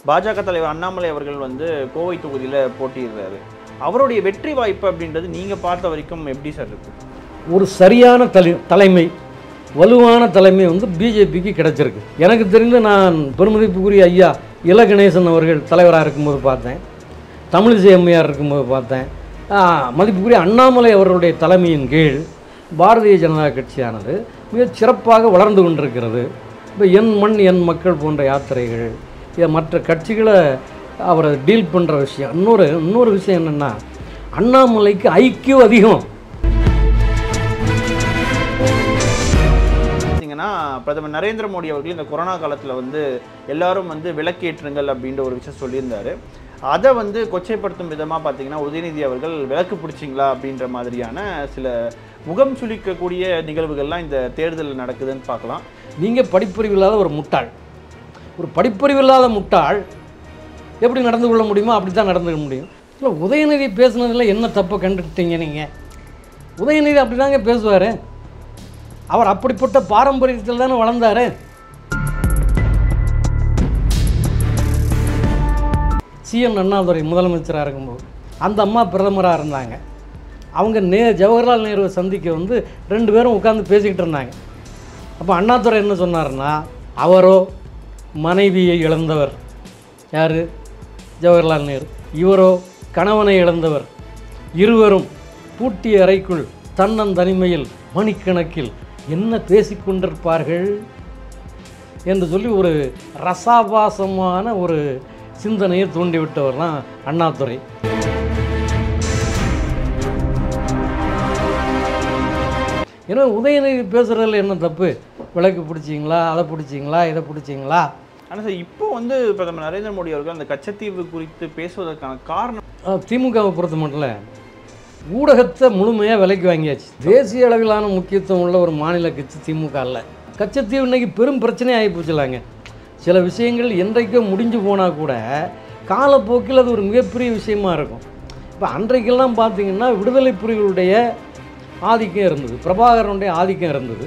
பாஜக தலைவர் அண்ணாமலை அவர்கள் வந்து கோவை தொகுதியில் போட்டியிடுறாரு அவருடைய வெற்றி வாய்ப்பு அப்படின்றது நீங்கள் பார்த்த வரைக்கும் எப்படி சார் இருக்கு ஒரு சரியான தலை தலைமை வலுவான தலைமை வந்து பிஜேபிக்கு கிடைச்சிருக்கு எனக்கு தெரிந்து நான் பெருமதிப்புக்குரிய ஐயா இல கணேசன் அவர்கள் தலைவராக இருக்கும்போது பார்த்தேன் தமிழிசை அம்மையார் இருக்கும்போது பார்த்தேன் ஆ, மதிப்புக்குரிய அண்ணாமலை அவர்களுடைய தலைமையின் கீழ் பாரதிய ஜனதா கட்சியானது மிகச் சிறப்பாக வளர்ந்து கொண்டிருக்கிறது இப்போ என் மண் என் மக்கள் போன்ற யாத்திரைகள் இதை மற்ற கட்சிகளை அவரை டீல் பண்ணுற விஷயம் இன்னொரு இன்னொரு விஷயம் என்னென்னா அண்ணாமலைக்கு ஐக்கியம் அதிகம் பார்த்தீங்கன்னா பிரதமர் நரேந்திர மோடி அவர்கள் இந்த கொரோனா காலத்தில் வந்து எல்லாரும் வந்து விளக்கேற்றுங்கள் அப்படின்ற ஒரு விஷயம் சொல்லியிருந்தாரு அதை வந்து கொச்சைப்படுத்தும் விதமாக பார்த்தீங்கன்னா உதயநிதி அவர்கள் விளக்கு பிடிச்சிங்களா அப்படின்ற மாதிரியான சில முகம் சுளிக்கக்கூடிய நிகழ்வுகள்லாம் இந்த தேர்தலில் நடக்குதுன்னு பார்க்கலாம் நீங்கள் படிப்பறிவு இல்லாத ஒரு முட்டாள் ஒரு படிப்பறிவு இல்லாத முட்டாள் எப்படி நடந்து கொள்ள முடியுமோ அப்படி தான் நடந்துக்க முடியும் இல்லை உதயநிதி பேசுனதில் என்ன தப்பை கண்டுக்கிட்டீங்க நீங்கள் உதயநிதி அப்படி தாங்க பேசுவார் அவர் அப்படிப்பட்ட பாரம்பரியத்தில் தானே வளர்ந்தார் சிஎன் அண்ணாதுரை முதலமைச்சராக இருக்கும்போது அந்த அம்மா பிரதமராக இருந்தாங்க அவங்க நே ஜவஹர்லால் நேருவை சந்திக்க வந்து ரெண்டு பேரும் உட்காந்து பேசிக்கிட்டு இருந்தாங்க அப்போ அண்ணாதுரை என்ன சொன்னார்னா அவரோ மனைவியை இழந்தவர் யார் ஜவஹர்லால் நேரு இவரோ கணவனை இழந்தவர் இருவரும் பூட்டிய அறைக்குள் தன்னந்தனிமையில் மணிக்கணக்கில் என்ன பேசிக்கொண்டிருப்பார்கள் என்று சொல்லி ஒரு ரசாபாசமான ஒரு சிந்தனையை தூண்டிவிட்டவர் தான் அண்ணாதுரை ஏன்னா உதயநிதி பேசுகிறதுல என்ன தப்பு விளக்கு பிடிச்சிங்களா அதை பிடிச்சிங்களா இதை பிடிச்சிங்களா ஆனால் சார் இப்போ வந்து பிரதமர் நரேந்திர மோடி அவர்கள் அந்த கச்சத்தீவு குறித்து பேசுவதற்கான காரணம் அஹ் திமுகவை பொறுத்த மட்டும் ஊடகத்தை முழுமையாக விலைக்கு வாங்கியாச்சு தேசிய அளவிலான முக்கியத்துவம் உள்ள ஒரு மாநில கட்சி திமுக அல்ல கச்சத்தீவு இன்னைக்கு பெரும் பிரச்சனை ஆகி போச்சுலாங்க சில விஷயங்கள் என்றைக்கோ முடிஞ்சு போனால் கூட காலப்போக்கில் அது ஒரு மிகப்பெரிய விஷயமா இருக்கும் இப்போ அன்றைக்கெல்லாம் பார்த்தீங்கன்னா விடுதலை புலிகளுடைய ஆதிக்கம் இருந்தது பிரபாகரனுடைய ஆதிக்கம் இருந்தது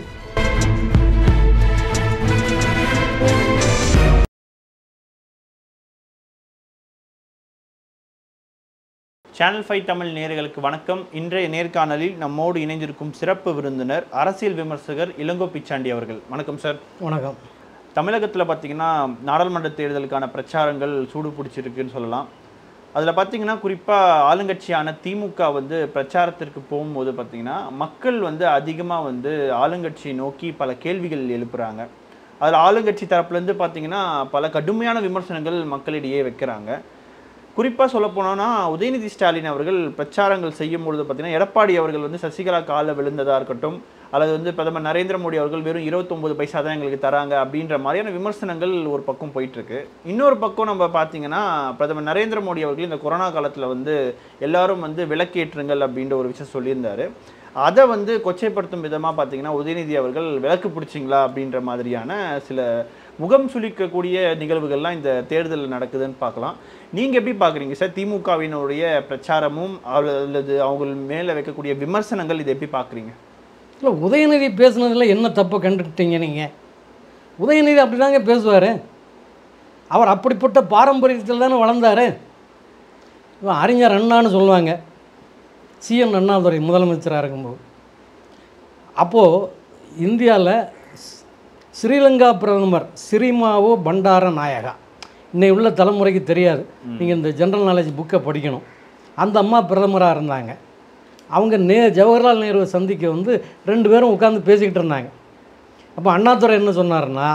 சேனல் ஃபைவ் தமிழ் நேயர்களுக்கு வணக்கம் இன்றைய நேர்காணலில் நம்மோடு இணைந்திருக்கும் சிறப்பு விருந்தினர் அரசியல் விமர்சகர் இளங்கோ பிச்சாண்டி அவர்கள் வணக்கம் சார் வணக்கம் தமிழகத்தில் பார்த்தீங்கன்னா நாடாளுமன்ற தேர்தலுக்கான பிரச்சாரங்கள் சூடு பிடிச்சிருக்குன்னு சொல்லலாம் அதில் பார்த்தீங்கன்னா குறிப்பாக ஆளுங்கட்சியான திமுக வந்து பிரச்சாரத்திற்கு போகும்போது பார்த்தீங்கன்னா மக்கள் வந்து அதிகமாக வந்து ஆளுங்கட்சியை நோக்கி பல கேள்விகள் எழுப்புறாங்க அதில் ஆளுங்கட்சி தரப்புலேருந்து பார்த்தீங்கன்னா பல கடுமையான விமர்சனங்கள் மக்களிடையே வைக்கிறாங்க குறிப்பாக சொல்ல போனோம்னா உதயநிதி ஸ்டாலின் அவர்கள் பிரச்சாரங்கள் செய்யும் பொழுது பார்த்தீங்கன்னா எடப்பாடி அவர்கள் வந்து சசிகலா காலில் விழுந்ததாக இருக்கட்டும் அல்லது வந்து பிரதமர் நரேந்திர மோடி அவர்கள் வெறும் இருபத்தொம்பது பைசா தான் எங்களுக்கு தராங்க அப்படின்ற மாதிரியான விமர்சனங்கள் ஒரு பக்கம் போயிட்டு இருக்கு இன்னொரு பக்கம் நம்ம பார்த்தீங்கன்னா பிரதமர் நரேந்திர மோடி அவர்கள் இந்த கொரோனா காலத்தில் வந்து எல்லாரும் வந்து விளக்கேற்றுங்கள் அப்படின்ற ஒரு விஷயம் சொல்லியிருந்தாரு அதை வந்து கொச்சைப்படுத்தும் விதமாக பார்த்தீங்கன்னா உதயநிதி அவர்கள் விளக்கு பிடிச்சிங்களா அப்படின்ற மாதிரியான சில முகம் சுளிக்கக்கூடிய நிகழ்வுகள்லாம் இந்த தேர்தலில் நடக்குதுன்னு பார்க்கலாம் நீங்கள் எப்படி பார்க்குறீங்க சார் திமுகவினுடைய பிரச்சாரமும் அல்லது அவங்க மேலே வைக்கக்கூடிய விமர்சனங்கள் இதை எப்படி பார்க்குறீங்க இல்லை உதயநிதி பேசுனதில் என்ன தப்பை கண்டுக்கிட்டீங்க நீங்கள் உதயநிதி அப்படி தாங்க பேசுவார் அவர் அப்படிப்பட்ட பாரம்பரியத்தில் தானே வளர்ந்தார் இவன் அறிஞர் அண்ணான்னு சொல்லுவாங்க சிஎன் அண்ணாதுரை முதலமைச்சராக இருக்கும்போது அப்போது இந்தியாவில் ஸ்ரீலங்கா பிரதமர் சிரிமாவோ பண்டார நாயகா இன்னைக்கு உள்ள தலைமுறைக்கு தெரியாது நீங்கள் இந்த ஜென்ரல் நாலேஜ் புக்கை படிக்கணும் அந்த அம்மா பிரதமராக இருந்தாங்க அவங்க நே ஜவஹர்லால் நேருவை சந்திக்க வந்து ரெண்டு பேரும் உட்காந்து பேசிக்கிட்டு இருந்தாங்க அப்போ அண்ணாதுரை என்ன சொன்னார்னா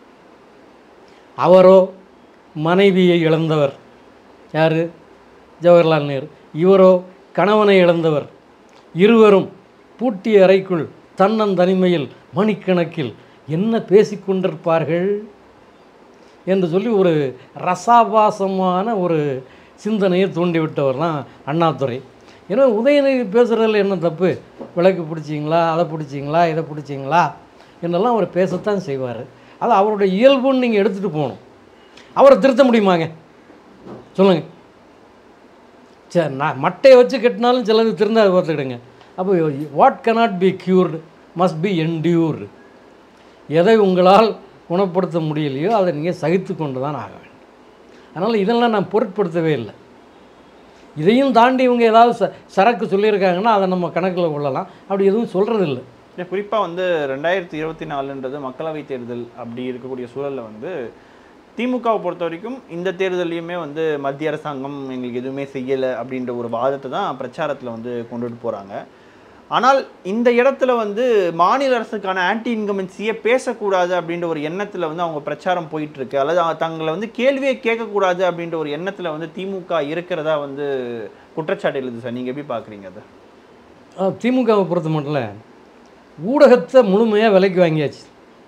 அவரோ மனைவியை இழந்தவர் யார் ஜவஹர்லால் நேரு இவரோ கணவனை இழந்தவர் இருவரும் பூட்டிய அறைக்குள் தன்னந்தனிமையில் மணிக்கணக்கில் என்ன பேசிக்கொண்டிருப்பார்கள் என்று சொல்லி ஒரு ரசாபாசமான ஒரு சிந்தனையை தூண்டிவிட்டவர் தான் அண்ணாதுரை ஏன்னா உதயநிதி பேசுகிறதுல என்ன தப்பு விளக்கு பிடிச்சிங்களா அதை பிடிச்சிங்களா இதை பிடிச்சிங்களா என்னெல்லாம் அவர் பேசத்தான் செய்வார் அது அவருடைய இயல்புன்னு நீங்கள் எடுத்துகிட்டு போகணும் அவரை திருத்த முடியுமாங்க சொல்லுங்கள் சரி நான் மட்டையை வச்சு கட்டினாலும் சிலது திருந்தாது பார்த்துக்கிடுங்க அப்போ what cannot be cured must be endured எதை உங்களால் குணப்படுத்த முடியலையோ அதை நீங்கள் சகித்து கொண்டு தான் ஆக வேண்டும் அதனால் இதெல்லாம் நான் பொருட்படுத்தவே இல்லை இதையும் தாண்டி இவங்க ஏதாவது ச சரக்கு சொல்லியிருக்காங்கன்னா அதை நம்ம கணக்கில் கொள்ளலாம் அப்படி எதுவும் சொல்கிறதில்ல இல்லை குறிப்பாக வந்து ரெண்டாயிரத்தி இருபத்தி நாலுன்றது மக்களவைத் தேர்தல் அப்படி இருக்கக்கூடிய சூழலில் வந்து திமுகவை பொறுத்த வரைக்கும் இந்த தேர்தலையுமே வந்து மத்திய அரசாங்கம் எங்களுக்கு எதுவுமே செய்யலை அப்படின்ற ஒரு வாதத்தை தான் பிரச்சாரத்தில் வந்து கொண்டுட்டு போகிறாங்க ஆனால் இந்த இடத்துல வந்து மாநில அரசுக்கான ஆன்டி இன்கமென்சியை பேசக்கூடாது அப்படின்ற ஒரு எண்ணத்தில் வந்து அவங்க பிரச்சாரம் போயிட்டு இருக்கு அல்லது அவங்க தங்களை வந்து கேள்வியை கேட்கக்கூடாது அப்படின்ற ஒரு எண்ணத்தில் வந்து திமுக இருக்கிறதா வந்து குற்றச்சாட்டு எழுது சார் நீங்கள் எப்படி பார்க்குறீங்க அதை அஹ் திமுகவை பொறுத்த மட்டும் ஊடகத்தை முழுமையாக விலைக்கு வாங்கியாச்சு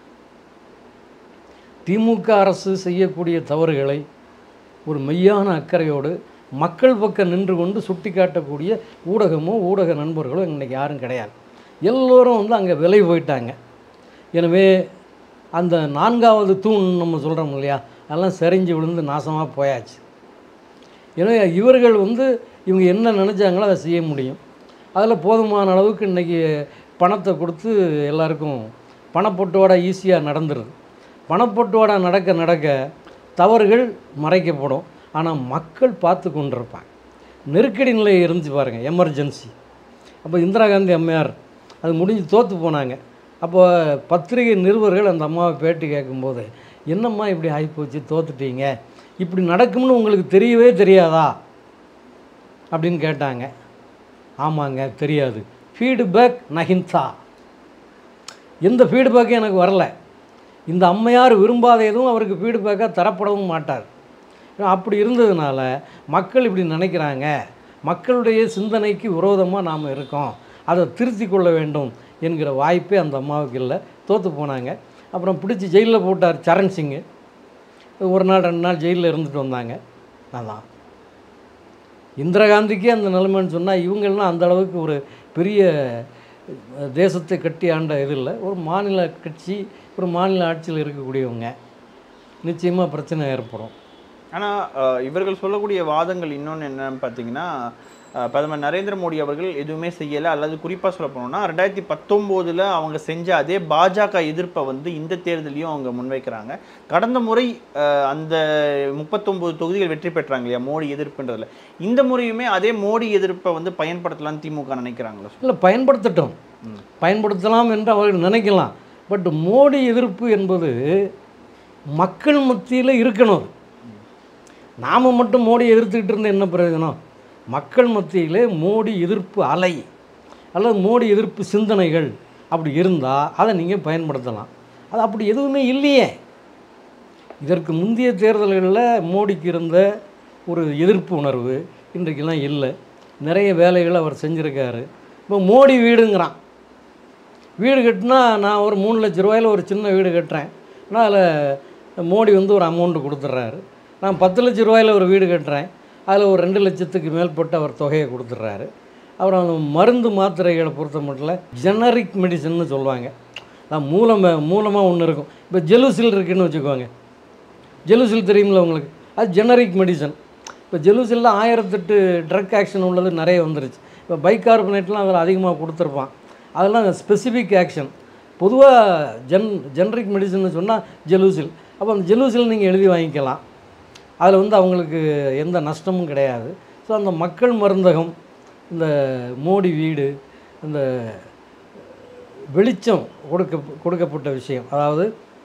திமுக அரசு செய்யக்கூடிய தவறுகளை ஒரு மெய்யான அக்கறையோடு மக்கள் பக்கம் நின்று கொண்டு சுட்டி காட்டக்கூடிய ஊடகமோ ஊடக நண்பர்களோ இன்றைக்கி யாரும் கிடையாது எல்லோரும் வந்து அங்கே விலை போயிட்டாங்க எனவே அந்த நான்காவது தூண் நம்ம சொல்கிறோம் இல்லையா அதெல்லாம் சரிஞ்சு விழுந்து நாசமாக போயாச்சு எனவே இவர்கள் வந்து இவங்க என்ன நினச்சாங்களோ அதை செய்ய முடியும் அதில் போதுமான அளவுக்கு இன்றைக்கி பணத்தை கொடுத்து எல்லாருக்கும் பணப்பட்டுவாடா ஈஸியாக நடந்துருது பணப்பட்டுவாடா நடக்க நடக்க தவறுகள் மறைக்கப்படும் ஆனால் மக்கள் பார்த்து கொண்டிருப்பாங்க நெருக்கடி நிலை இருந்துச்சு பாருங்கள் எமர்ஜென்சி அப்போ இந்திரா காந்தி அம்மையார் அது முடிஞ்சு தோற்று போனாங்க அப்போ பத்திரிகை நிருபர்கள் அந்த அம்மாவை பேட்டி கேட்கும்போது என்னம்மா இப்படி ஆகிப்போச்சு தோத்துட்டீங்க இப்படி நடக்கும்னு உங்களுக்கு தெரியவே தெரியாதா அப்படின்னு கேட்டாங்க ஆமாங்க தெரியாது ஃபீட்பேக் நஹின்சா எந்த ஃபீட்பேக்கும் எனக்கு வரல இந்த அம்மையார் விரும்பாத எதுவும் அவருக்கு ஃபீட்பேக்காக தரப்படவும் மாட்டார் அப்படி இருந்ததுனால மக்கள் இப்படி நினைக்கிறாங்க மக்களுடைய சிந்தனைக்கு விரோதமாக நாம் இருக்கோம் அதை திருத்தி கொள்ள வேண்டும் என்கிற வாய்ப்பே அந்த அம்மாவுக்கு இல்லை தோற்று போனாங்க அப்புறம் பிடிச்சி ஜெயிலில் போட்டார் சரண் சிங்கு ஒரு நாள் ரெண்டு நாள் ஜெயிலில் இருந்துட்டு வந்தாங்க அதான் இந்திரா காந்திக்கே அந்த நிலைமைன்னு சொன்னால் இவங்கெல்லாம் அந்த அளவுக்கு ஒரு பெரிய அஹ், தேசத்தை கட்டி ஆண்ட இது இல்லை ஒரு மாநில கட்சி ஒரு மாநில ஆட்சியில் இருக்கக்கூடியவங்க நிச்சயமாக பிரச்சனை ஏற்படும் ஆனால் இவர்கள் சொல்லக்கூடிய வாதங்கள் இன்னொன்று என்னன்னு பார்த்தீங்கன்னா அஹ், பிரதமர் நரேந்திர மோடி அவர்கள் எதுவுமே செய்யலை அல்லது குறிப்பாக சொல்ல போனோம்னா ரெண்டாயிரத்தி பத்தொம்போதில் அவங்க செஞ்ச அதே பாஜக எதிர்ப்பை வந்து இந்த தேர்தலையும் அவங்க முன்வைக்கிறாங்க கடந்த முறை அஹ், அந்த முப்பத்தொம்போது தொகுதிகள் வெற்றி பெற்றாங்க இல்லையா மோடி எதிர்ப்புன்றதுல இந்த முறையுமே அதே மோடி எதிர்ப்பை வந்து பயன்படுத்தலாம்னு திமுக நினைக்கிறாங்களா இல்லை பயன்படுத்தட்டும் பயன்படுத்தலாம் என்று அவர்கள் நினைக்கலாம் பட் மோடி எதிர்ப்பு என்பது மக்கள் மத்தியில் இருக்கணும் நாம் மட்டும் மோடி எதிர்த்துக்கிட்டு இருந்த என்ன பிரயோஜனம் மக்கள் மத்தியிலே மோடி எதிர்ப்பு அலை அல்லது மோடி எதிர்ப்பு சிந்தனைகள் அப்படி இருந்தால் அதை நீங்கள் பயன்படுத்தலாம் அது அப்படி எதுவுமே இல்லையே இதற்கு முந்தைய தேர்தல்களில் மோடிக்கு இருந்த ஒரு எதிர்ப்பு உணர்வு இன்றைக்கெல்லாம் இல்லை நிறைய வேலைகளை அவர் செஞ்சுருக்காரு இப்போ மோடி வீடுங்கிறான் வீடு கட்டினா நான் ஒரு மூணு லட்ச ரூபாயில் ஒரு சின்ன வீடு கட்டுறேன் நான் அதில் மோடி வந்து ஒரு அமௌண்ட்டு கொடுத்துட்றாரு நான் பத்து லட்ச ரூபாயில் ஒரு வீடு கட்டுறேன் அதில் ஒரு ரெண்டு லட்சத்துக்கு மேற்பட்டு அவர் தொகையை கொடுத்துட்றாரு அப்புறம் அந்த மருந்து மாத்திரைகளை பொறுத்த மட்டும் ஜெனரிக் மெடிசன்னு சொல்லுவாங்க நான் மூலமாக மூலமாக ஒன்று இருக்கும் இப்போ ஜெலுசில் இருக்குன்னு வச்சுக்கோங்க ஜெலுசில் தெரியுமில்ல உங்களுக்கு அது ஜெனரிக் மெடிசன் இப்போ ஜெலுசிலில் ஆயிரத்தெட்டு ட்ரக் ஆக்ஷன் உள்ளது நிறைய வந்துருச்சு இப்போ பைகார்பனேட்லாம் அதில் அதிகமாக கொடுத்துருப்பான் அதெல்லாம் ஸ்பெசிஃபிக் ஆக்ஷன் பொதுவாக ஜென் ஜெனரிக் மெடிசன் சொன்னால் ஜெலூசில் அப்போ அந்த ஜெலூசில் நீங்கள் எழுதி வாங்கிக்கலாம் அதில் வந்து அவங்களுக்கு எந்த நஷ்டமும் கிடையாது ஸோ அந்த மக்கள் மருந்தகம் இந்த மோடி வீடு இந்த வெளிச்சம் கொடுக்க கொடுக்கப்பட்ட விஷயம் அதாவது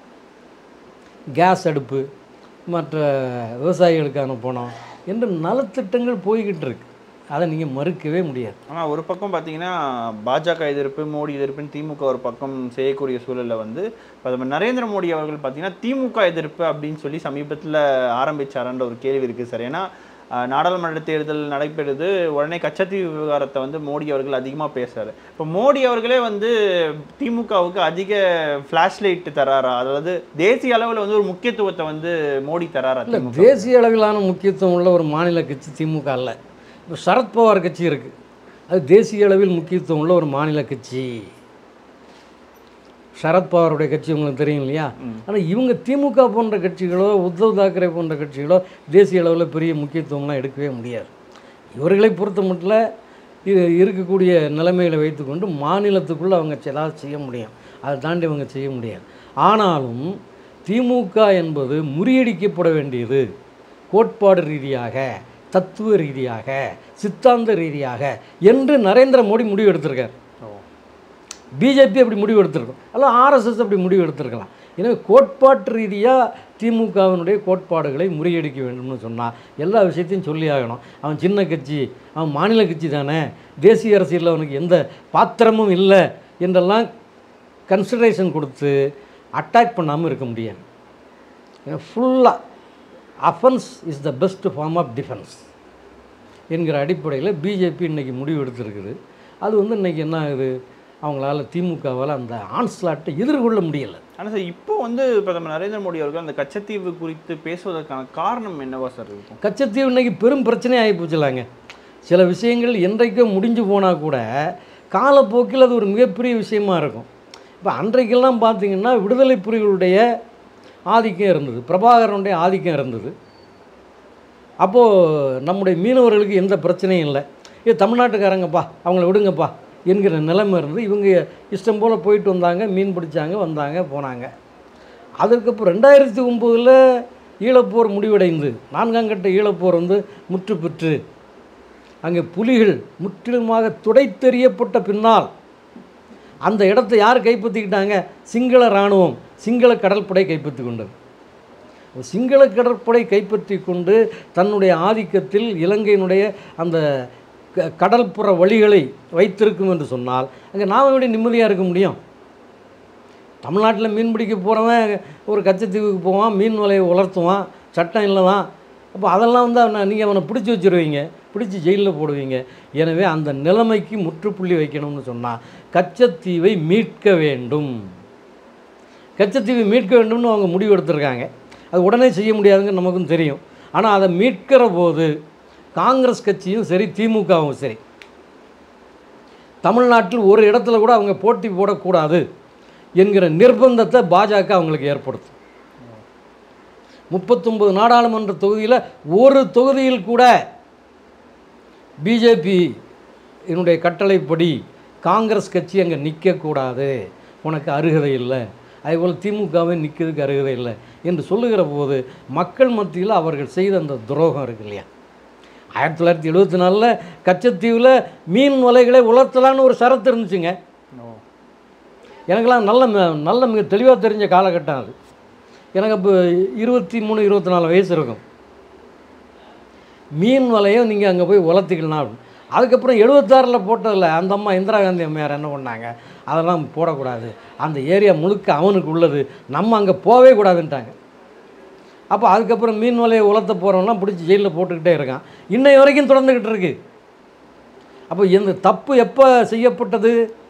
கேஸ் அடுப்பு மற்ற விவசாயிகளுக்கான பணம் என்று நலத்திட்டங்கள் போய்கிட்டு இருக்கு அதை நீங்கள் மறுக்கவே முடியாது ஆனால் ஒரு பக்கம் பார்த்தீங்கன்னா பாஜக எதிர்ப்பு மோடி எதிர்ப்புன்னு திமுக ஒரு பக்கம் செய்யக்கூடிய சூழலில் வந்து பிரதமர் நரேந்திர மோடி அவர்கள் பார்த்தீங்கன்னா திமுக எதிர்ப்பு அப்படின்னு சொல்லி சமீபத்தில் ஆரம்பிச்சாரன்ற ஒரு கேள்வி இருக்குது சார் ஏன்னா அஹ், நாடாளுமன்ற தேர்தல் நடைபெறுது உடனே கச்சத்தீவு விவகாரத்தை வந்து மோடி அவர்கள் அதிகமாக பேசுறாரு இப்போ மோடி அவர்களே வந்து திமுகவுக்கு அதிக ஃப்ளாஷ் லைட் தராரா அதாவது தேசிய அளவில் வந்து ஒரு முக்கியத்துவத்தை வந்து மோடி தராரா இல்லை திமுக? தேசிய அளவிலான முக்கியத்துவம் உள்ள ஒரு மாநில கட்சி திமுக அல்ல இப்போ சரத்பவார் கட்சி இருக்குது அது தேசிய அளவில் முக்கியத்துவம் உள்ள ஒரு மாநில கட்சி சரத்பவாருடைய கட்சி உங்களுக்கு தெரியும் இல்லையா ஆனால் இவங்க திமுக போன்ற கட்சிகளோ உத்தவ் தாக்கரே போன்ற கட்சிகளோ தேசிய அளவில் பெரிய முக்கியத்துவம்லாம் எடுக்கவே முடியாது இவர்களை பொறுத்த மட்டும் இது இருக்கக்கூடிய நிலைமைகளை வைத்துக்கொண்டு மாநிலத்துக்குள்ளே அவங்க ஏதாவது செய்ய முடியும் அதை தாண்டி அவங்க செய்ய முடியாது ஆனாலும் திமுக என்பது முறியடிக்கப்பட வேண்டியது கோட்பாடு ரீதியாக தத்துவ ரீதியாக சித்தாந்த ரீதியாக என்று நரேந்திர மோடி முடிவு எடுத்திருக்கார் பிஜேபி அப்படி முடிவு எடுத்திருக்கும் அல்ல ஆர்எஸ்எஸ் அப்படி முடிவு எடுத்திருக்கலாம் எனவே கோட்பாட்டு ரீதியாக திமுகவினுடைய கோட்பாடுகளை முறியடிக்க வேண்டும்னு சொன்னால் எல்லா விஷயத்தையும் சொல்லி ஆகணும் அவன் சின்ன கட்சி அவன் மாநில கட்சி தானே தேசிய அரசியலில் அவனுக்கு எந்த பாத்திரமும் இல்லை என்றெல்லாம் கன்சிடரேஷன் கொடுத்து அட்டாக் பண்ணாமல் இருக்க முடியாது ஃபுல்லாக offence is the best form of defence என்கிற அடிப்படையில் பிஜேபி இன்றைக்கி முடிவு எடுத்திருக்குது அது வந்து இன்றைக்கி என்ன ஆகுது அவங்களால திமுகவால் அந்த ஆன்ஸ்லாட்டை எதிர்கொள்ள முடியலை ஆனா சார் இப்போ வந்து பிரதமர் நரேந்திர மோடி அவர்கள் அந்த கச்சத்தீவு குறித்து பேசுவதற்கான காரணம் என்னவா சார் இருக்கும் கச்சத்தீவு இன்னைக்கு பெரும் பிரச்சனை ஆகி போச்சுலாங்க சில விஷயங்கள் என்றைக்கோ முடிஞ்சு போனால் கூட காலப்போக்கில் அது ஒரு மிகப்பெரிய விஷயமா இருக்கும் இப்போ அன்றைக்கெல்லாம் பார்த்தீங்கன்னா விடுதலை புலிகளுடைய ஆதிக்கம் இருந்தது பிரபாகரனுடைய ஆதிக்கம் இருந்தது அப்போது நம்முடைய மீனவர்களுக்கு எந்த பிரச்சனையும் இல்லை இது தமிழ்நாட்டுக்காரங்கப்பா அவங்கள விடுங்கப்பா என்கிற நிலைமை இருந்து இவங்க இஷ்டம் போல் போயிட்டு வந்தாங்க மீன் பிடிச்சாங்க வந்தாங்க போனாங்க அதுக்கப்புறம் ரெண்டாயிரத்தி ஒம்போதில் ஈழப்போர் முடிவடைந்து நான்காம் கட்ட ஈழப்போர் வந்து முற்று பெற்று அங்கே புலிகள் முற்றிலுமாக துடைத்தெறியப்பட்ட பின்னால் அந்த இடத்தை யார் கைப்பற்றிக்கிட்டாங்க சிங்கள இராணுவம் சிங்கள கடற்படை கைப்பற்றி கொண்டது சிங்கள கடற்படை கைப்பற்றி கொண்டு தன்னுடைய ஆதிக்கத்தில் இலங்கையினுடைய அந்த க- கடல்புற வழிகளை வைத்திருக்கும் என்று சொன்னால் அங்கே நாம் எப்படி நிம்மதியாக இருக்க முடியும் தமிழ்நாட்டில் மீன் பிடிக்க போகிறவன் ஒரு கச்சத்தீவுக்கு போவான் மீன் வலையை உலர்த்துவான் சட்டம் இல்லை தான் அப்போ அதெல்லாம் வந்து அவனை நீங்கள் அவனை பிடிச்சி வச்சிருவீங்க பிடிச்சி ஜெயிலில் போடுவீங்க எனவே அந்த நிலைமைக்கு முற்றுப்புள்ளி வைக்கணும்னு சொன்னால் கச்சத்தீவை மீட்க வேண்டும் கச்சத்தீவை மீட்க வேண்டும்னு அவங்க முடிவு எடுத்திருக்காங்க அது உடனே செய்ய முடியாதுங்க நமக்கும் தெரியும் ஆனால் அதை மீட்கிற போது காங்கிரஸ் கட்சியும் சரி திமுகவும் சரி தமிழ்நாட்டில் ஒரு இடத்துல கூட அவங்க போட்டி போடக்கூடாது என்கிற நிர்பந்தத்தை பாஜக அவங்களுக்கு ஏற்படுத்தும் முப்பத்தொன்பது நாடாளுமன்ற தொகுதியில் ஒரு தொகுதியில் கூட பிஜேபி என்னுடைய கட்டளைப்படி காங்கிரஸ் கட்சி அங்கே நிற்கக்கூடாது உனக்கு அருகதை இல்லை அதேபோல் திமுகவை நிற்கிறதுக்கு அருகதை இல்லை என்று சொல்லுகிற போது மக்கள் மத்தியில் அவர்கள் செய்த அந்த துரோகம் இருக்கு இல்லையா ஆயிரத்தி தொள்ளாயிரத்தி எழுபத்தி நாலில் கச்சத்தீவில் மீன் வலைகளை உலர்த்தலான்னு ஒரு சரத்து இருந்துச்சுங்க எனக்கெல்லாம் நல்ல ம- நல்ல மிக தெளிவாக தெரிஞ்ச காலகட்டம் அது எனக்கு அப்போ இருபத்தி மூணு இருபத்தி நாலு வயசு இருக்கும் மீன் வலையை நீங்கள் அங்கே போய் உலர்த்திக்கலாம் அப்படின்னு. அதுக்கப்புறம் எழுபத்தாறில் போட்டதில்ல அந்த அம்மா இந்திரா காந்தி அம்மையார் என்ன பண்ணாங்க அதெல்லாம் போடக்கூடாது அந்த ஏரியா முழுக்க அவனுக்கு உள்ளது நம்ம அங்கே போகவே கூடாதுன்ட்டாங்க அப்போ அதுக்கப்புறம் மீன் வலையை உலர்த்த போகிறவன்லாம் பிடிச்சி ஜெயிலில் போட்டுக்கிட்டே இருக்கான் இன்னை வரைக்கும் தொடர்ந்துக்கிட்டு இருக்கு அப்போ இந்த தப்பு எப்போ செய்யப்பட்டது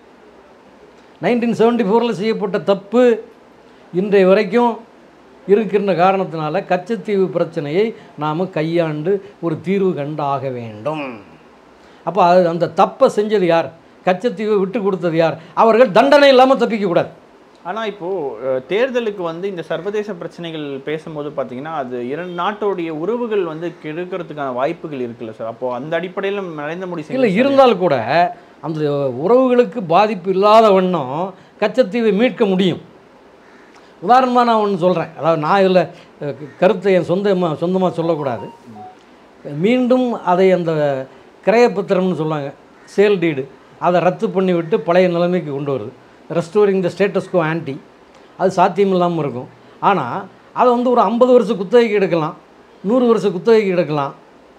நைன்டீன் செவன்ட்டி ஃபோரில் செய்யப்பட்ட தப்பு இன்றைய வரைக்கும் இருக்கின்ற காரணத்தினால கச்சத்தீவு பிரச்சனையை நாம் கையாண்டு ஒரு தீர்வு கண்டாக வேண்டும் அப்போ அது அந்த தப்பை செஞ்சது யார் கச்சத்தீவை விட்டு கொடுத்தது யார் அவர்கள் தண்டனை இல்லாமல் தப்பிக்கக்கூடாது ஆனா இப்போ அஹ், தேர்தலுக்கு வந்து இந்த சர்வதேச பிரச்சனைகள் பேசும்போது பாத்தீங்கன்னா அது இரண்டு நாட்டோடைய உறவுகள் வந்து கெடுக்கிறதுக்கான வாய்ப்புகள் இருக்குல்ல சார் அப்போ அந்த அடிப்படையில் நரேந்திர மோடி இல்லை செய்த இருந்தால் கூட அந்த உறவுகளுக்கு பாதிப்பு இல்லாத வண்ணம் கச்சத்தீவை மீட்க முடியும் உதாரணமாக நான் ஒன்று சொல்கிறேன் அதாவது நான் இதில் கருத்தை என் சொந்தமாக சொந்தமாக சொல்லக்கூடாது மீண்டும் அதை அந்த கிரயப்பத்திரம்னு சொல்லுவாங்க சேல் டீடு அதை ரத்து பண்ணி விட்டு பழைய நிலைமைக்கு கொண்டு வருது ரெஸ்டோரிங் த ஸ்டேட்டஸ்கோ ஆன்டி அது சாத்தியம் இல்லாமல் இருக்கும் ஆனால் அதை வந்து ஒரு ஐம்பது வருஷம் குத்தகைக்கு எடுக்கலாம் நூறு வருஷம் குத்தகைக்கு எடுக்கலாம்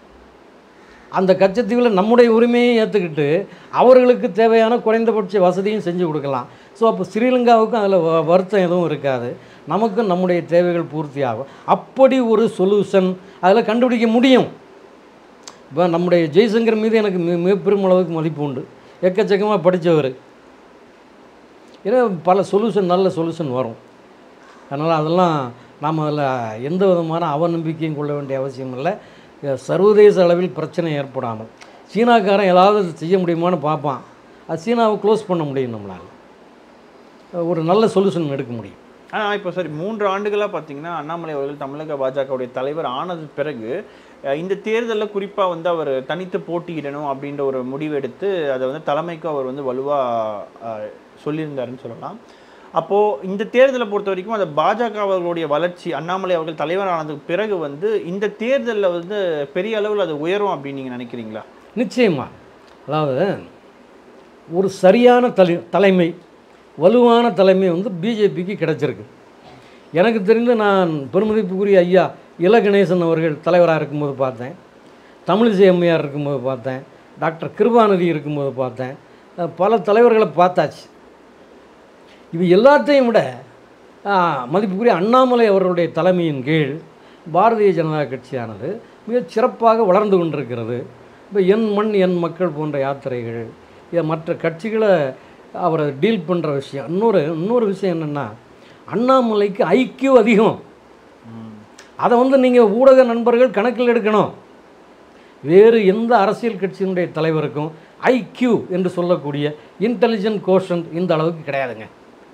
அந்த கச்சத்தீவில் நம்முடைய உரிமையை ஏற்றுக்கிட்டு அவர்களுக்கு தேவையான குறைந்தபட்ச வசதியும் செஞ்சு கொடுக்கலாம் ஸோ அப்போ ஸ்ரீலங்காவுக்கும் அதில் வ- வருத்தம் எதுவும் இருக்காது நமக்கும் நம்முடைய தேவைகள் பூர்த்தி ஆகும் அப்படி ஒரு சொல்யூஷன் அதில் கண்டுபிடிக்க முடியும் இப்போ நம்முடைய ஜெய்சங்கர் மீது எனக்கு மி மிகப்பெரும் அளவுக்கு மதிப்பு உண்டு எக்கச்சக்கமாக படித்தவர் ஏன்னா பல சொல்யூஷன் நல்ல சொல்யூஷன் வரும் அதனால் அதெல்லாம் நாம் அதில் எந்த விதமான அவநம்பிக்கையும் கொள்ள வேண்டிய அவசியம் இல்லை அஹ் சர்வதேச அளவில் பிரச்சனை ஏற்படாமல் சீனாக்காரன் ஏதாவது செய்ய முடியுமான்னு பார்ப்பான் அது சீனாவை க்ளோஸ் பண்ண முடியும் நம்மளால் அஹ் ஒரு நல்ல சொல்யூஷன் எடுக்க முடியும் ஆனா இப்போ சரி மூன்று ஆண்டுகளா பார்த்தீங்கன்னா அண்ணாமலை அவர்கள் தமிழக பாஜகவுடைய தலைவர் ஆனது பிறகு அஹ், இந்த தேர்தலில் குறிப்பா வந்து அவர் தனித்து போட்டியிடணும் அப்படின்ற ஒரு முடிவு எடுத்து அதை வந்து தலைமைக்கு அவர் வந்து வலுவா அஹ், சொல்லியிருந்தாருன்னு சொல்லலாம் அப்போ இந்த தேர்தலை பொறுத்த வரைக்கும் அந்த பாஜக அவர்களுடைய வளர்ச்சி அண்ணாமலை அவர்கள் தலைவரானதுக்கு பிறகு வந்து இந்த தேர்தலில் வந்து பெரிய அளவில் அது உயரும் அப்படின்னு நீங்க நினைக்கிறீங்களா நிச்சயமா அதாவது ஒரு சரியான தலை தலைமை வலுவான தலைமை வந்து பிஜேபிக்கு கிடைச்சிருக்கு எனக்கு தெரிந்து நான் பெருமதிப்புக்குரிய ஐயா இல கணேசன் அவர்கள் தலைவராக இருக்கும்போது பார்த்தேன் தமிழிசை அம்மையார் இருக்கும்போது பார்த்தேன் டாக்டர் கிருபாநிதி இருக்கும்போது பார்த்தேன் அஹ் பல தலைவர்களை பார்த்தாச்சு இவை எல்லாத்தையும் விட ஆ, மதிப்புக்குரிய அண்ணாமலை அவர்களுடைய தலைமையின் கீழ் பாரதிய ஜனதா கட்சியானது மிகச் சிறப்பாக வளர்ந்து கொண்டிருக்கிறது இப்போ என் மண் என் மக்கள் போன்ற யாத்திரைகள் இதை மற்ற கட்சிகளை அவரை டீல் பண்ணுற விஷயம் இன்னொரு இன்னொரு விஷயம் என்னென்னா அண்ணாமலைக்கு ஐக்கியூ அதிகம் அதை வந்து நீங்கள் ஊடக நண்பர்கள் கணக்கில் எடுக்கணும் வேறு எந்த அரசியல் கட்சியினுடைய தலைவருக்கும் ஐக்யூ என்று சொல்லக்கூடிய இன்டெலிஜென்ட் கோஷன் இந்த அளவுக்கு கிடையாதுங்க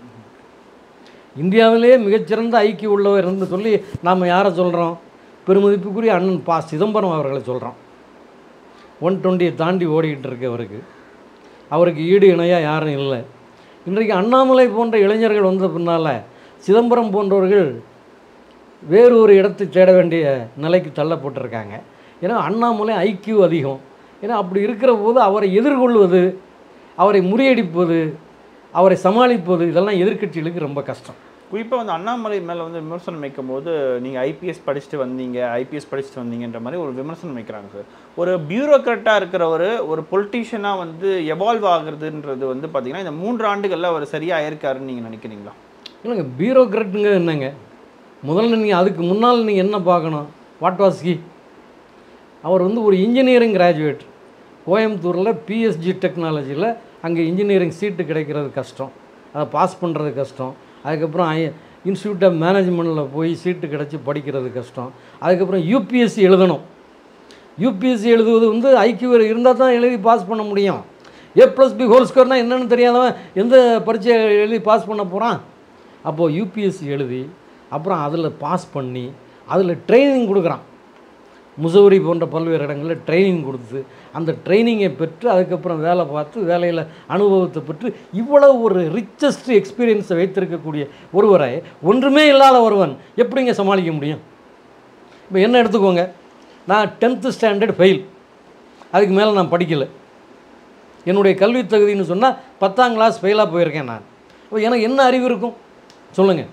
இந்தியாவிலே மிகச்சிறந்த ஐக்கிய உள்ளவர் என்று சொல்லி நாம் யாரை சொல்கிறோம் பெருமதிப்புக்குரிய அண்ணன் பா சிதம்பரம் அவர்களை சொல்கிறோம் ஒன் டுவெண்ட்டியை தாண்டி ஓடிக்கிட்டு இருக்கு அவருக்கு அவருக்கு ஈடு இணையாக யாரும் இல்லை இன்றைக்கு அண்ணாமலை போன்ற இளைஞர்கள் வந்த பின்னால் சிதம்பரம் போன்றவர்கள் வேறு ஒரு இடத்தை தேட வேண்டிய நிலைக்கு தள்ளப்பட்டிருக்காங்க ஏன்னா அண்ணாமலை ஐக்கியூ அதிகம் ஏன்னா அப்படி இருக்கிற போது அவரை எதிர்கொள்வது அவரை முறியடிப்பது அவரை சமாளிப்பது இதெல்லாம் எதிர்க்கட்சிகளுக்கு ரொம்ப கஷ்டம் குறிப்பாக வந்து அண்ணாமலை மேலே வந்து விமர்சனம் வைக்கும்போது நீங்கள் ஐபிஎஸ் படிச்சுட்டு வந்தீங்க ஐபிஎஸ் படிச்சுட்டு வந்தீங்கன்ற மாதிரி ஒரு விமர்சனம் வைக்கிறாங்க சார் ஒரு பியூரோக்ராட்டாக இருக்கிறவர் ஒரு பொலிட்டீஷியனாக வந்து எவால்வ் ஆகுறதுன்றது வந்து பார்த்தீங்கன்னா இந்த மூன்று ஆண்டுகளில் அவர் சரியாக ஆயிருக்காருன்னு நீங்கள் நினைக்கிறீங்களா இல்லைங்க பியூரோக்ராட்டுங்க என்னங்க முதல்ல நீங்கள் அதுக்கு முன்னால் நீங்கள் என்ன பார்க்கணும் வாட் வாஸ் ஹி அவர் வந்து ஒரு இன்ஜினியரிங் கிராஜுவேட் கோயம்புத்தூரில் பிஎஸ்ஜி டெக்னாலஜியில் அங்கே இன்ஜினியரிங் சீட்டு கிடைக்கிறது கஷ்டம் அதை பாஸ் பண்ணுறது கஷ்டம் அதுக்கப்புறம் ஐ இன்ஸ்டியூட் ஆஃப் மேனேஜ்மெண்ட்டில் போய் சீட்டு கிடச்சி படிக்கிறது கஷ்டம் அதுக்கப்புறம் யூபிஎஸ்சி எழுதணும் யூபிஎஸ்சி எழுதுவது வந்து ஐக்கியூ இருந்தால் தான் எழுதி பாஸ் பண்ண முடியும் ஏ ப்ளஸ் பி ஹோல் ஸ்கோர்னால் என்னென்னு தெரியாதவன் எந்த பரீட்சை எழுதி பாஸ் பண்ண போகிறான் அப்போது யூபிஎஸ்சி எழுதி அப்புறம் அதில் பாஸ் பண்ணி அதில் ட்ரைனிங் கொடுக்குறான் முசௌரி போன்ற பல்வேறு இடங்களில் ட்ரைனிங் கொடுத்து அந்த ட்ரைனிங்கை பெற்று அதுக்கப்புறம் வேலை பார்த்து வேலையில் அனுபவத்தை பெற்று இவ்வளவு ஒரு ரிச்சஸ்ட் எக்ஸ்பீரியன்ஸை வைத்திருக்கக்கூடிய ஒருவரை ஒன்றுமே இல்லாத ஒருவன் எப்படிங்க சமாளிக்க முடியும் இப்போ என்ன எடுத்துக்கோங்க நான் டென்த்து ஸ்டாண்டர்ட் ஃபெயில் அதுக்கு மேலே நான் படிக்கலை என்னுடைய கல்வி தகுதின்னு சொன்னால் பத்தாம் கிளாஸ் ஃபெயிலாக போயிருக்கேன் நான் அப்போ எனக்கு என்ன அறிவு இருக்கும் சொல்லுங்கள்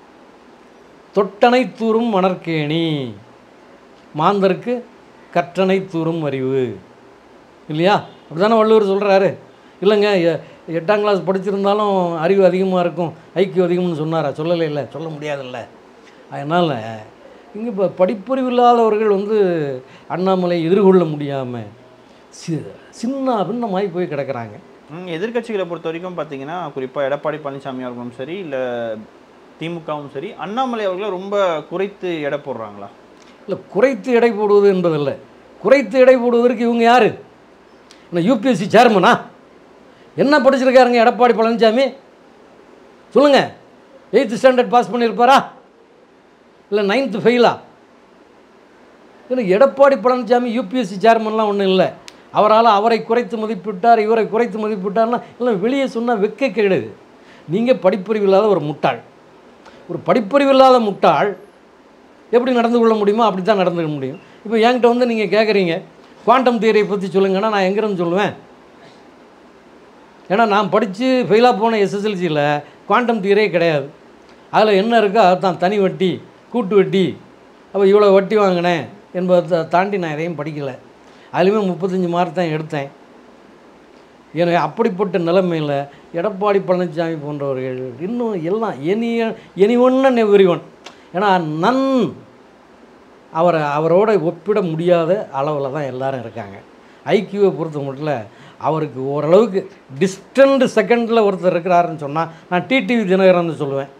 தொட்டனை தூரும் மணற்கேணி மாந்தருக்கு கற்றனை தூரும் அறிவு இல்லையா அப்படிதானே வள்ளுவர் சொல்கிறாரு இல்லைங்க எ- எட்டாம் கிளாஸ் படிச்சிருந்தாலும் அறிவு அதிகமாக இருக்கும் ஐக்கியம் அதிகம்னு சொன்னாரா சொல்லலை இல்லை சொல்ல முடியாதுல்ல அதனால் இங்கே இப்போ படிப்பறிவு இல்லாதவர்கள் வந்து அண்ணாமலை எதிர்கொள்ள முடியாமல் சி சின்ன பின்னமாகி போய் கிடக்குறாங்க ம், எதிர்க்கட்சிகளை பொறுத்த வரைக்கும் பார்த்தீங்கன்னா குறிப்பாக எடப்பாடி பழனிசாமி அவர்களும் சரி இல்லை திமுகவும் சரி அண்ணாமலை அவர்களை ரொம்ப குறைத்து எடை போடுறாங்களா இல்லை குறைத்து எடை போடுவது என்பதல்ல குறைத்து எடை போடுவதற்கு இவங்க யார் என்ன யூபிஎஸ்சி சேர்மனா என்ன படிச்சிருக்காருங்க எடப்பாடி பழனிசாமி சொல்லுங்கள் எயித்து ஸ்டாண்டர்ட் பாஸ் பண்ணியிருப்பாரா இல்லை நைன்த்து ஃபெயிலா இல்லை எடப்பாடி பழனிசாமி யூபிஎஸ்சி சேர்மன்லாம் ஒன்றும் இல்லை அவரால் அவரை குறைத்து மதிப்பிட்டார் இவரை குறைத்து மதிப்பிட்டார்னா இல்லை வெளியே சொன்னால் வெக்க கேடுது நீங்கள் படிப்பறிவு இல்லாத ஒரு முட்டாள் ஒரு படிப்பறிவு இல்லாத முட்டாள் எப்படி நடந்து கொள்ள முடியுமோ அப்படி தான் நடந்துக்க முடியும் இப்போ என்கிட்ட வந்து நீங்கள் கேட்குறீங்க குவாண்டம் தியரியை பற்றி சொல்லுங்கன்னா நான் எங்கேருந்து சொல்லுவேன் ஏன்னா நான் படித்து ஃபெயிலாக போன எஸ்எஸ்எல்சியில் குவாண்டம் தியரியே கிடையாது அதில் என்ன இருக்கோ அதுதான் தனி வட்டி கூட்டு வட்டி அப்போ இவ்வளோ வட்டி வாங்கினேன் என்பதை தாண்டி நான் எதையும் படிக்கலை அதுலேயுமே முப்பத்தஞ்சு மார்க் தான் எடுத்தேன் எனக்கு அப்படிப்பட்ட நிலைமையில் எடப்பாடி பழனிசாமி போன்றவர்கள் இன்னும் எல்லாம் எனி எனி ஒன்று எவ்ரிவன் ஏன்னா நன் அவரை அவரோட ஒப்பிட முடியாத அளவில் தான் எல்லாரும் இருக்காங்க ஐக்கியூவை பொறுத்த மட்டும் அவருக்கு ஓரளவுக்கு டிஸ்டன்ட் செகண்டில் ஒருத்தர் இருக்கிறாருன்னு சொன்னால் நான் டிடிவி தினகரன் சொல்லுவேன்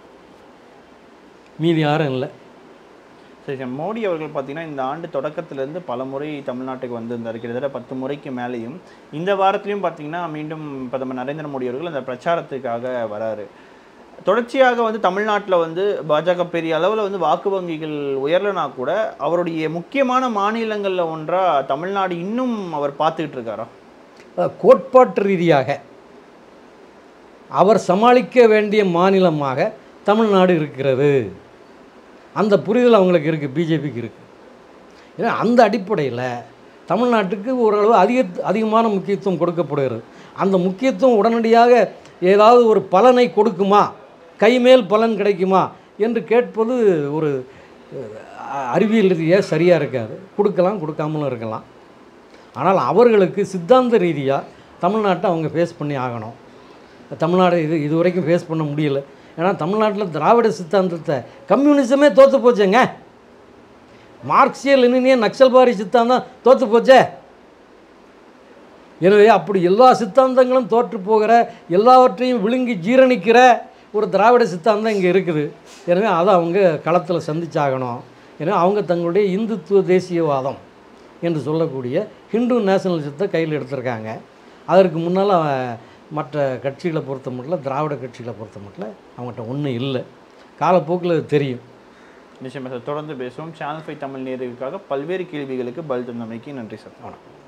மீதி யாரும் இல்லை சரி சார் மோடி அவர்கள் பார்த்தீங்கன்னா இந்த ஆண்டு தொடக்கத்திலேருந்து பல முறை தமிழ்நாட்டுக்கு வந்திருந்தார் கிட்டத்தட்ட பத்து முறைக்கு மேலேயும் இந்த வாரத்திலையும் பார்த்தீங்கன்னா மீண்டும் பிரதமர் நரேந்திர மோடி அவர்கள் அந்த பிரச்சாரத்துக்காக வராரு தொடர்ச்சியாக வந்து தமிழ்நாட்டில் வந்து பாஜக பெரிய அளவில் வந்து வாக்கு வங்கிகள் உயரலைனா கூட அவருடைய முக்கியமான மாநிலங்களில் ஒன்றா தமிழ்நாடு இன்னும் அவர் பார்த்துக்கிட்டு இருக்காரா அஹ், கோட்பாட்டு ரீதியாக அவர் சமாளிக்க வேண்டிய மாநிலமாக தமிழ்நாடு இருக்கிறது அந்த புரிதல் அவங்களுக்கு இருக்குது பிஜேபிக்கு இருக்குது ஏன்னா அந்த அடிப்படையில் தமிழ்நாட்டுக்கு ஓரளவு அதிக அதிகமான முக்கியத்துவம் கொடுக்கப்படுகிறது அந்த முக்கியத்துவம் உடனடியாக ஏதாவது ஒரு பலனை கொடுக்குமா கைமேல் பலன் கிடைக்குமா என்று கேட்பது ஒரு அஹ், அறிவியல் ரீதியாக சரியாக இருக்காது கொடுக்கலாம் கொடுக்காமலும் இருக்கலாம் ஆனால் அவர்களுக்கு சித்தாந்த ரீதியாக தமிழ்நாட்டை அவங்க ஃபேஸ் பண்ணி ஆகணும் தமிழ்நாடு இது இது வரைக்கும் ஃபேஸ் பண்ண முடியல ஏன்னா தமிழ்நாட்டில் திராவிட சித்தாந்தத்தை கம்யூனிசமே தோற்று போச்சேங்க மார்க்சிய லெனினிய நக்சல்பாரி சித்தாந்தம் தோற்று போச்சே எனவே அப்படி எல்லா சித்தாந்தங்களும் தோற்று போகிற எல்லாவற்றையும் விழுங்கி ஜீரணிக்கிற ஒரு திராவிட சித்தாந்தம் இங்கே இருக்குது எனவே அதை அவங்க களத்தில் சந்திச்சாகணும் எனவே அவங்க தங்களுடைய இந்துத்துவ தேசியவாதம் என்று சொல்லக்கூடிய ஹிந்து நேஷனலிசத்தை கையில் எடுத்திருக்காங்க அதற்கு முன்னால் மற்ற கட்சிகளை பொறுத்த மட்டும் திராவிட கட்சிகளை பொறுத்த மட்டும் அவங்ககிட்ட ஒன்றும் இல்லை காலப்போக்கில் அது தெரியும் நிச்சயமா சார் தொடர்ந்து பேசுவோம் சேனல் ஃபைவ் தமிழ் நேர்களுக்காக பல்வேறு கேள்விகளுக்கு பதில் தந்தமைக்கு நன்றி சார் வணக்கம்